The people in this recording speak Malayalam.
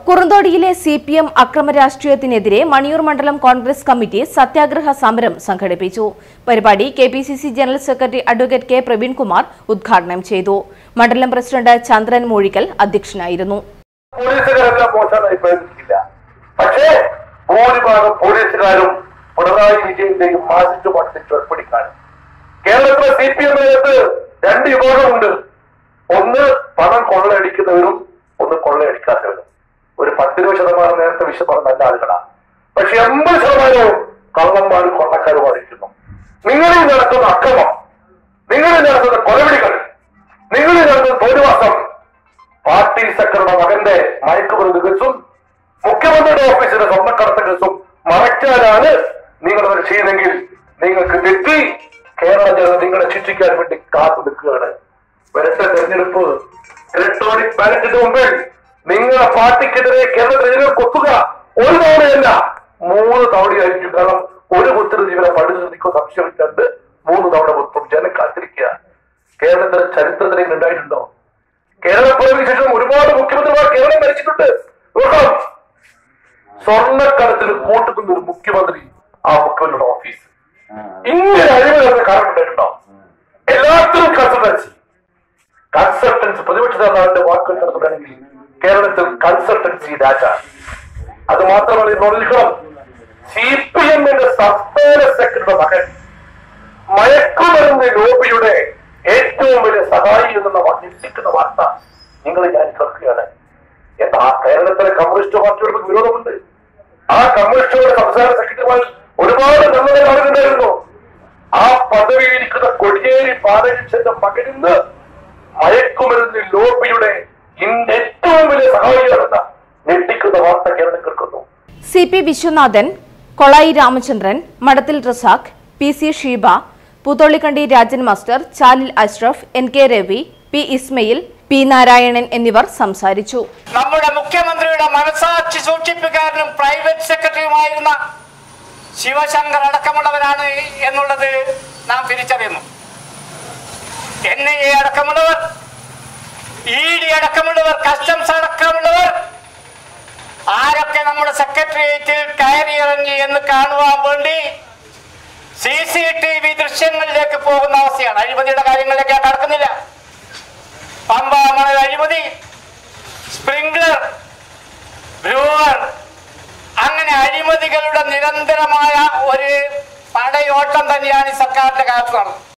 കുറുന്തോടിയിലെ സി പി എം അക്രമ രാഷ്ട്രീയത്തിനെതിരെ മണിയൂർ മണ്ഡലം കോൺഗ്രസ് കമ്മിറ്റി സത്യാഗ്രഹ സമരം സംഘടിപ്പിച്ചു പരിപാടി K P C C general secretary advocate K Praveenkumar ഉദ്ഘാടനം ചെയ്തു മണ്ഡലം പ്രസിഡന്റ് ചന്ദ്രൻ മൂഴിക്കൽ അധ്യക്ഷനായിരുന്നു പോലീസുകാരെല്ലാം മോശമായി പ്രയത്നിച്ചില്ല പക്ഷേ ഭൂരിഭാഗം പോലീസുകാരും പിണറായി വിജയന്റെയും മാസിച്ചു മട്ടിച്ചു ഏർപ്പെടുക്കാണ് കേരളത്തിലെ സി പി എമ്മിനകത്ത് രണ്ട് വിഭാഗമുണ്ട് ഒന്ന് പണം കൊള്ളയടിക്കുന്നവരും ഒന്ന് കൊള്ളയടിക്കാത്തവരും ഒരു പത്തിരുപത് ശതമാനം നേരത്തെ വിശദം നല്ല ആളുകളാണ് പക്ഷെ എൺപത് ശതമാനവും കള്ളന്മാരും കൊള്ളക്കാരുമായിരിക്കുന്നു നിങ്ങളിൽ നടത്തുന്ന അക്രമം നിങ്ങളിൽ നടത്തുന്ന കൊലവിളികൾ നിങ്ങളിൽ നടത്തുന്ന തോന്നിവാസം പാർട്ടി സെക്രട്ടറിയുടെ മകന്റെ മയക്കുമരുന്ന് കേസും മുഖ്യമന്ത്രിയുടെ ഓഫീസിലെ സ്വർണ്ണക്കടത്ത് കേസും മറയ്ക്കാനാണ് നിങ്ങൾ അത് ചെയ്യുന്നെങ്കിൽ നിങ്ങൾക്ക് തെറ്റി കേരള ജനത നിങ്ങളെ ശിക്ഷിക്കാൻ വേണ്ടി കാത്തു നിൽക്കുകയാണ് വരട്ടെ തെരഞ്ഞെടുപ്പ് ഇലക്ട്രോണിക് ബാലറ്റിന് മുമ്പിൽ നിങ്ങളെ പാർട്ടിക്കെതിരെ കേരള ജനങ്ങൾ കൊത്തുക ഒരു തവണയല്ല മൂന്ന് തവണയായിരിക്കും കാരണം ഒരു കുത്തിന് ജീവനെ പഠിച്ചു നിൽക്കുന്ന സംശയമില്ലാണ്ട് മൂന്ന് തവണ കൊത്തും ജനം കാത്തിരിക്കുക കേരളത്തിലെ ചരിത്രത്തിൽ ഇങ്ങനെ ഉണ്ടായിട്ടുണ്ടോ കേരളപ്പിറവിന് ശേഷം ഒരുപാട് മുഖ്യമന്ത്രിമാർ കേരളം ഭരിച്ചിട്ടുണ്ട് നോക്കാം സ്വർണ്ണക്കടത്തിന് കൂട്ടുന്ന ഒരു മുഖ്യമന്ത്രി ആ മുഖ്യമന്ത്രിയുടെ ഓഫീസ് ഇങ്ങനെ അഴിമതി നടന്ന കാരണം ഉണ്ടായിട്ടുണ്ടോ എല്ലാത്തിനും കൺസൾട്ടൻസി കൺസൾട്ടൻസി പ്രതിപക്ഷ നേതാവിന്റെ വാക്കുകൾ നടത്തുകയാണെങ്കിൽ കേരളത്തിൽ കൺസൾട്ടൻസി രാജ അത് മാത്രമല്ല ഇത് നോക്കണം സി പി എമ്മിന്റെ സംസ്ഥാന സെക്രട്ടറിയുടെ മകൻ മയക്കുമരുന്ന് ലോബിയുടെ ഏറ്റവും വലിയ സഹായി എന്നുള്ള വ- ഞെട്ടിക്കുന്ന വാർത്ത നിങ്ങൾ ഞാൻ കേൾക്കുകയാണ് എന്താ ആ കേരളത്തിലെ കമ്മ്യൂണിസ്റ്റ് പാർട്ടിയോട് വിരോധമുണ്ട് ആ കമ്മ്യൂണിസ്റ്റുകളുടെ സംസ്ഥാന സെക്രട്ടറിമാർ ഒരുപാട് നല്ല ആളുകളുണ്ടായിരുന്നു ആ പദവിയിൽ ഇരിക്കുന്ന കൊടിയേരി ബാലകൃഷ്ണന്റെ മകനിന്ന് മയക്കുമരുന്ന് ലോബിയുടെ ഇന്ന് ഏറ്റവും വലിയ സഹായിയാണെന്ന ഞെട്ടിക്കുന്ന വാർത്ത കേരളം കേൾക്കുന്നു C P Viswanathan Kolayi Ramachandran Madathil Razak P C Sheeba Pootholikandi Rajan master Chalil Ashraf N K Ravi P Ismail P Narayanan എന്നിവർ സംസാരിച്ചു നമ്മുടെ മുഖ്യമന്ത്രിയുടെ മനസാക്ഷി സൂക്ഷിപ്പുകാരനും പ്രൈവറ്റ് സെക്രട്ടറിയുമായിരുന്ന ശിവശങ്കർ അടക്കമുള്ളവരാണ് എന്നുള്ളത് നാം തിരിച്ചറിയുന്നു എൻ ഐ എ അടക്കമുള്ളവർ ഇ ഡി അടക്കമുള്ളവർ കസ്റ്റംസ് അടക്കമുള്ളവർ ആരൊക്കെ നമ്മുടെ സെക്രട്ടേറിയറ്റിൽ കയറിയിറങ്ങി എന്ന് കാണുവാൻ വേണ്ടി സി സി ടി വി ദൃശ്യങ്ങളിലേക്ക് പോകുന്ന അവസ്ഥയാണ് അഴിമതിയുടെ കാര്യങ്ങളിലേക്ക് ഞാൻ കടക്കുന്നില്ല പമ്പ മണൽ അഴിമതി സ്പ്രിംഗ്ലർ ബ്രൂവർ അങ്ങനെ അഴിമതികളുടെ നിരന്തരമായ ഒരു പടയോട്ടം തന്നെയാണ് ഈ സർക്കാരിന്റെ കാലത്ത് നടന്നത്